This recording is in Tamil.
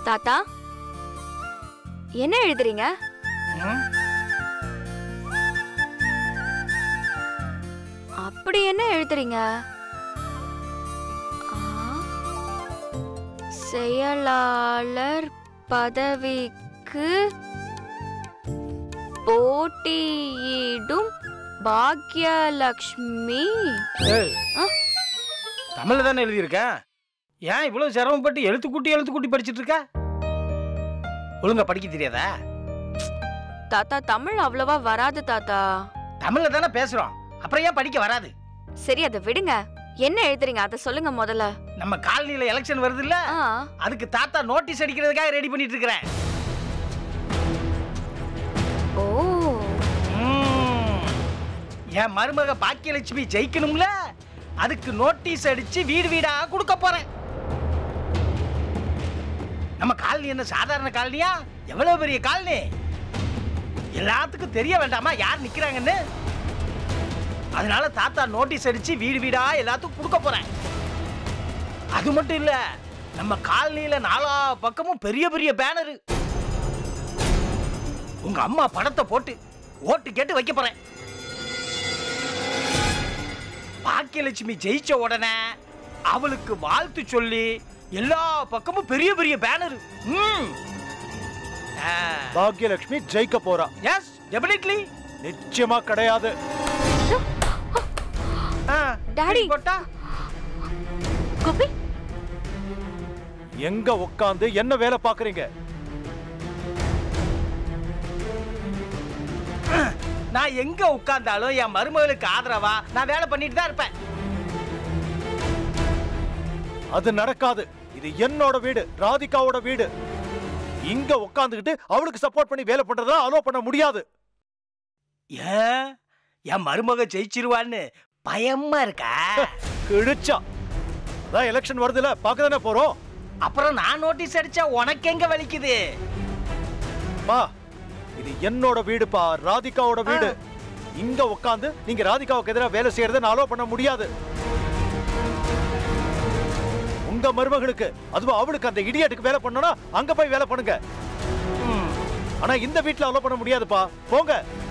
தாத்தா என்ன எழுதுறீங்க ம்? அப்படி என்ன எழுதுறீங்க ஆ, செயலாளர் பதவிக்கு போட்டியிடும் பாக்யலக்ஷ்மி ஏய், ஆ? தமிழ்ல தானே எழுதியிருக்கேன் ஏன் இவ்வளவு சிரமப்பட்டு எழுத்து கூட்டி எழுத்து கூட்டி படிச்சிட்டு இருக்க ஒழுங்கா படிக்க தெரியாதா தாத்தா தமிழ் அவ்வளவா வராது தாத்தா தமிழ்ல தானே பேசுறோம் அப்புறம் ஏன் படிக்க வராது சரி அதை விடுங்க என்ன எழுதுறீங்க அதை சொல்லுங்க முதல்ல நம்ம காலனில எலெக்ஷன் வருது இல்ல ஆ அதுக்கு தாத்தா நோட்டீஸ் அடிக்கிறதுக்காக ரெடி பண்ணிட்டு இருக்கிறேன் ஓ ம். என் மருமக பாக்கியலட்சுமி ஜெயிக்கணும்ல அதுக்கு நோட்டீஸ் அடிச்சு வீடு வீடா கொடுக்க போறேன் நம்ம காலனி என்ன சாதாரண காலனியா எவ்வளவு பெரிய காலனி எல்லாத்துக்கும் தெரிய வேண்டாமா யார் நிக்கிறாங்கன்னு அதனால தாத்தா நோட்டீஸ் அடிச்சு வீடு வீடா எல்லாத்துக்கும் கொடுக்க போறேன் அது மட்டும் இல்ல நம்ம காலனியில நாலா பக்கமும் பெரிய பெரிய பேனரு உங்க அம்மா படத்தை போட்டு ஓட்டு கேட்டு வைக்க போறேன் பாக்கியலட்சுமி ஜெயிச்ச உடனே அவளுக்கு வாழ்த்து சொல்லி எல்லா பக்கமும் பெரிய பெரிய பேனர் ம் பாக்யலட்சுமி ஜெயிக்க போறா எஸ் டெபினெட்லி நிச்சயமா கிடையாது டாடி. போட்டா கோபி எங்க உட்காந்து என்ன வேலை பாக்குறீங்க நான் எங்க உட்கார்ந்தாலும் என் மருமகளுக்கு ஆதரவா நான் வேலை பண்ணிட்டு தான் இருப்பேன் அது நடக்காது இது என்னோட வீடு ராதிகாவோட வீடு இங்க உட்காந்துக்கிட்டு அவளுக்கு சப்போர்ட் பண்ணி வேலை பண்றதா அலோ பண்ண முடியாது ஏன் என் மருமக ஜெயிச்சிருவான்னு பயமா இருக்கா கிழிச்சா அதான் எலெக்ஷன் வருதுல பார்க்க தானே போறோம் அப்புறம் நான் நோட்டீஸ் அடிச்சா உனக்கு எங்க வலிக்குது பா இது என்னோட வீடுப்பா ராதிகாவோட வீடு இங்க உட்காந்து நீங்க ராதிகாவுக்கு எதிராக வேலை செய்யறதை நான் அலோ பண்ண முடியாது உங்க மருமகளுக்கு அதுவும் அவளுக்கு அந்த இடியாட்டுக்கு வேலை பண்ணணும்னா அங்க போய் வேலை பண்ணுங்க ம். ஆனா இந்த வீட்ல அலோ பண்ண முடியாதுப்பா போங்க